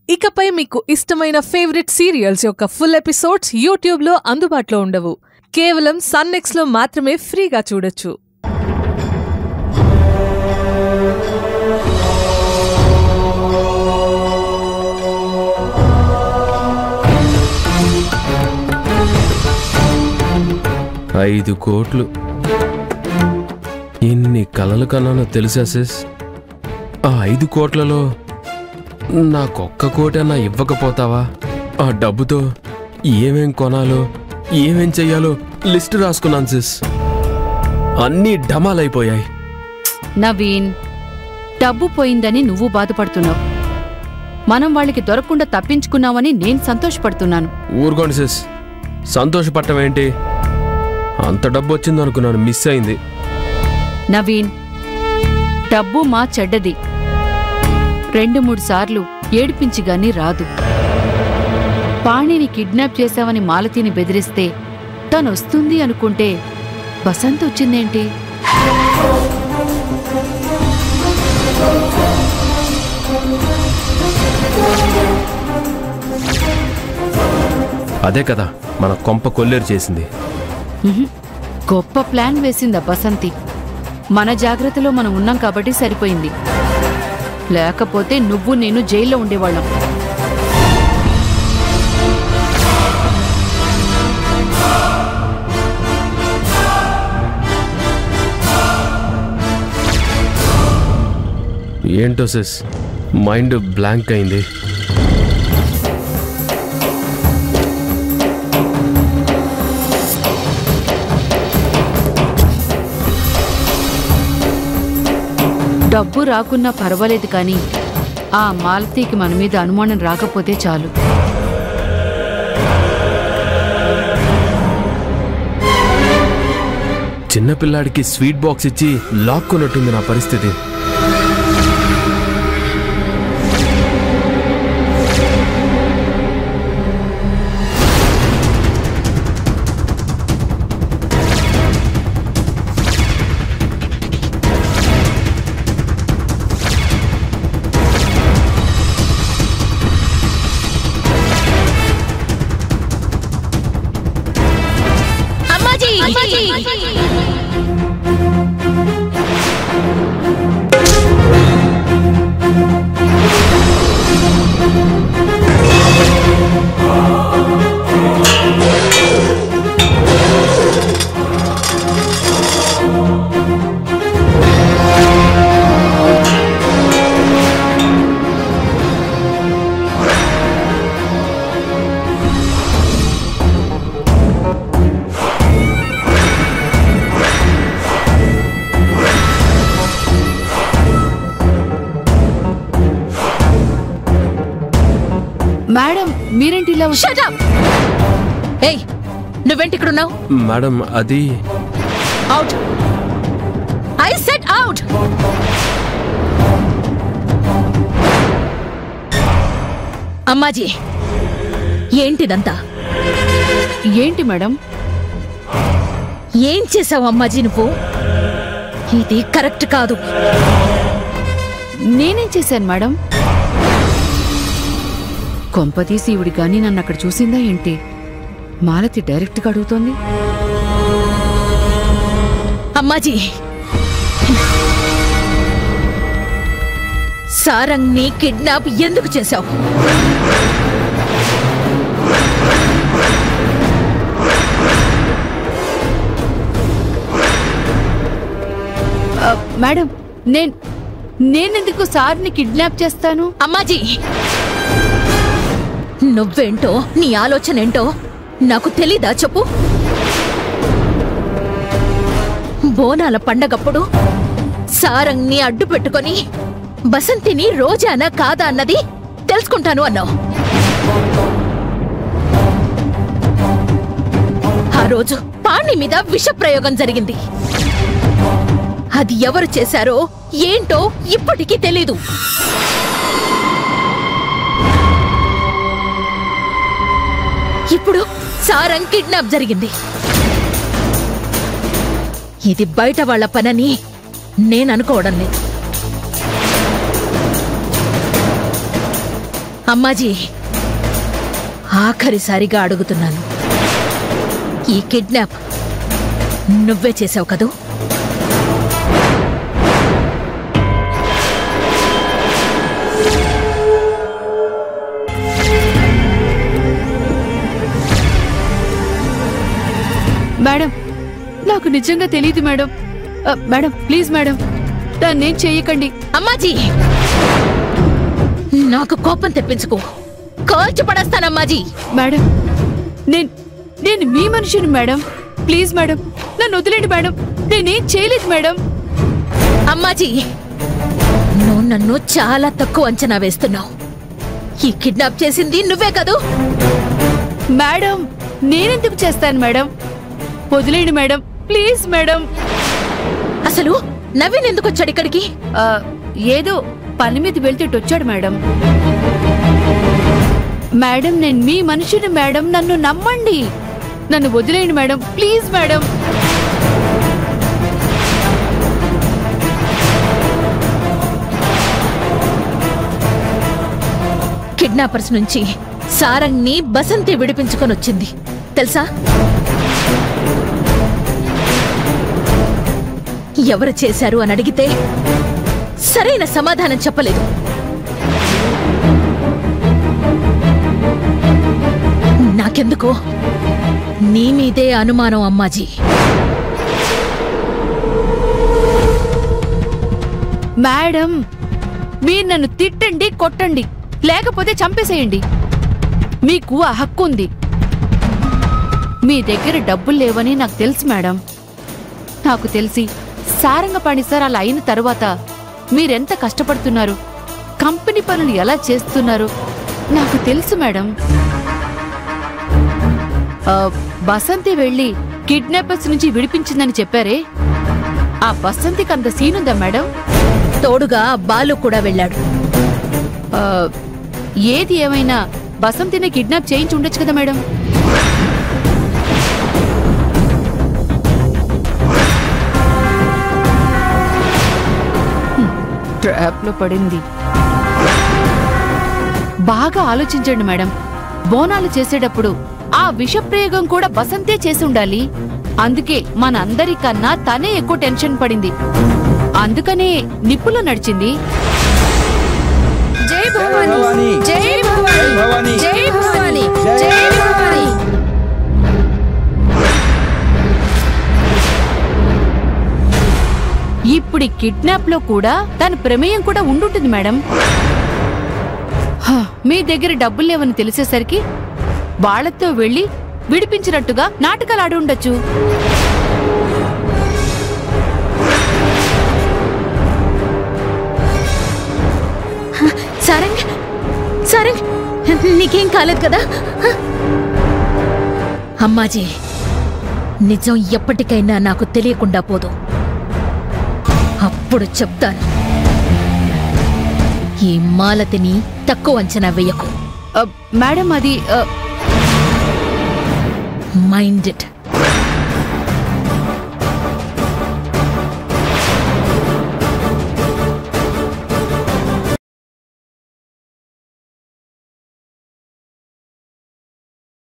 ఇకపై మీకు ఇష్టమైన ఫేవరెట్ సీరియల్స్ యొక్క ఫుల్ ఎపిసోడ్స్ యూట్యూబ్లో అందుబాటులో ఉండవు కేవలం సన్నెక్స్లో మాత్రమే ఫ్రీగా చూడొచ్చు ఐదు కోట్లు ఎన్ని కలలు కన్నానో తెలుసా సిస్ ఆ ఐదు కోట్లలో నాకొక్క కోటన్నా ఇవ్వకపోతావా ఆ డబ్బుతో ఏమేం కొనాలో ఏమేం చెయ్యాలో లిస్ట్ రాసుకున్నాను సిస్ అన్నీ డమాలైపోయాయి నవీన్ డబ్బు పోయిందని నువ్వు బాధపడుతున్నావు మనం వాళ్ళకి దొరకకుండా తప్పించుకున్నామని నేను సంతోషపడుతున్నాను ఊరుకోండి సిస్ సంతోషపడటం ఏంటి అంత డబ్బు వచ్చిందనుకున్నాను మిస్ అయింది నవీన్ డబ్బు మా చెడ్డది రెండు మూడు సార్లు ఏడిపించి గాని రాదు పాణిని కిడ్నాప్ చేశావని మాలతీని బెదిరిస్తే తను వస్తుంది అనుకుంటే వసంత్ వచ్చిందేంటి అదే కదా మన కొంప కొల్లేరు చేసింది ఉహుం. గొప్ప ప్లాన్ వేసిందా బసంతి మన జాగ్రత్తలో మనం ఉన్నాం కాబట్టి సరిపోయింది లేకపోతే నువ్వు నేను జైల్లో ఉండేవాళ్ళం ఏంటో సిస్ మైండ్ బ్లాంక్ అయింది డబ్బు రాకున్నా పర్వాలేదు కానీ ఆ మాలతీకి మన మీద అనుమానం రాకపోతే చాలు చిన్నపిల్లాడికి స్వీట్ బాక్స్ ఇచ్చి లాక్కున్నట్టుంది నా పరిస్థితి మేడం మీరేంటి ఇలా వచ్చి- షట్ అప్ ఏయ్ నువ్వేంటి ఇక్కడున్నావు మేడం అది అవుట్ ఐ సెట్ అవుట్ అమ్మాజీ ఏంటిదంతా ఏంటి మేడం ఏం చేసావు అమ్మాజీ నువ్వు ఇది కరెక్ట్ కాదు నేనేం చేశాను మేడం కొంపతీసి ఈవిడి కానీ నన్ను అక్కడ చూసిందా ఏంటి మాలతి డైరెక్ట్గా అడుగుతోంది అమ్మాజీ సారంగ్ని కిడ్నాప్ ఎందుకు చేశావు ఆ, మేడం నేను నేనెందుకు సార్ని కిడ్నాప్ చేస్తాను అమ్మాజీ నువ్వేంటో నీ ఆలోచన ఏంటో నాకు తెలీదా చెప్పు బోనాల పండగప్పుడు సారంగ్ని అడ్డు పెట్టుకొని బసంతిని రోజానా కాదా అన్నది తెలుసుకుంటాను అన్నావు ఆ రోజు పాణి మీద విష ప్రయోగం జరిగింది అది ఎవరు చేశారో ఏంటో ఇప్పటికీ తెలీదు ఇప్పుడు సారంగ్ కిడ్నాప్ జరిగింది ఇది బయట వాళ్ళ పనని నేను అనుకోవడం లేదు అమ్మాజీ ఆఖరిసారిగా అడుగుతున్నాను ఈ కిడ్నాప్ నువ్వే చేసావు కదూ మేడం నాకు నిజంగా తెలియదు మేడం ఆ, మేడం ప్లీజ్ మేడం దాన్నేం చేయకండి అమ్మాజీ నాకు కోపం తెప్పించుకో కాల్చి పడేస్తానమ్మాజీ మేడం నేను నేను మీ మనిషిని మేడం ప్లీజ్ మేడం నన్ను వదిలేండి మేడం నేనేం చేయలేదు మేడం అమ్మాజీ నువ్వు నన్ను చాలా తక్కువ అంచనా వేస్తున్నావు ఈ కిడ్నాప్ చేసింది నువ్వే కదూ మేడం నేనెందుకు చేస్తాను మేడం వదిలేండి మేడం ప్లీజ్ మేడం అసలు నవీన్ ఎందుకు వచ్చాడు ఇక్కడికి ఆ, ఏదో పని మీద వెళ్తే వచ్చాడు మేడం మేడం నేను మీ మనిషిని మేడం నన్ను నమ్మండి నన్ను వదిలేయండి మేడం ప్లీజ్ మేడం కిడ్నాపర్స్ నుంచి సారంగ్ని బసంతి విడిపించుకొని వచ్చింది తెలుసా ఎవరు చేశారు అని అడిగితే సరైన సమాధానం చెప్పలేదు నాకెందుకో నీ మీదే అనుమానం అమ్మాజీ మేడం మీరు నన్ను తిట్టండి కొట్టండి లేకపోతే చంపేసేయండి మీకు ఆ హక్కు ఉంది మీ దగ్గర డబ్బులు లేవని నాకు తెలుసు మేడం నాకు తెలిసి సారంగపాణి సార్ అలా అయిన తర్వాత మీరెంత కష్టపడుతున్నారు కంపెనీ పనులు ఎలా చేస్తున్నారు నాకు తెలుసు మేడం ఆ, బసంతి వెళ్ళి కిడ్నాపర్స్ నుంచి విడిపించిందని చెప్పారే ఆ బసంతికి అంత సీనుందా మేడం తోడుగా బాలు కూడా వెళ్ళాడు ఆ, ఏది ఏమైనా బసంతిని కిడ్నాప్ చేయించి ఉండొచ్చు కదా మేడం ట్రాప్లో పడింది బాగా ఆలోచించండి మేడం బోనాలు చేసేటప్పుడు ఆ విషప్రయోగం కూడా బసంతే చేసి ఉండాలి అందుకే మనందరికన్నా తనే ఎక్కువ టెన్షన్ పడింది అందుకనే నిప్పులో నడిచింది జై భవాని! జై భవాని! జై భవాని జై జై భవాని ఇప్పుడు ఈ కిడ్నాప్ లో కూడా తన ప్రమేయం కూడా ఉండుంటుంది మేడం హ, మీ దగ్గర డబ్బులు లేవని తెలిసేసరికి వాళ్ళతో వెళ్ళి విడిపించినట్టుగా నాటకాలు ఆడి ఉండొచ్చు సారంగ్ సారంగ్ నీకేం కాలేదు కదా అమ్మాజీ నిజం ఎప్పటికైనా నాకు తెలియకుండా పోదు అప్పుడు చెప్తాను ఈ మాలతిని తక్కువ అంచనా వేయకు అ, మేడం అది అ, మైండ్ ఇట్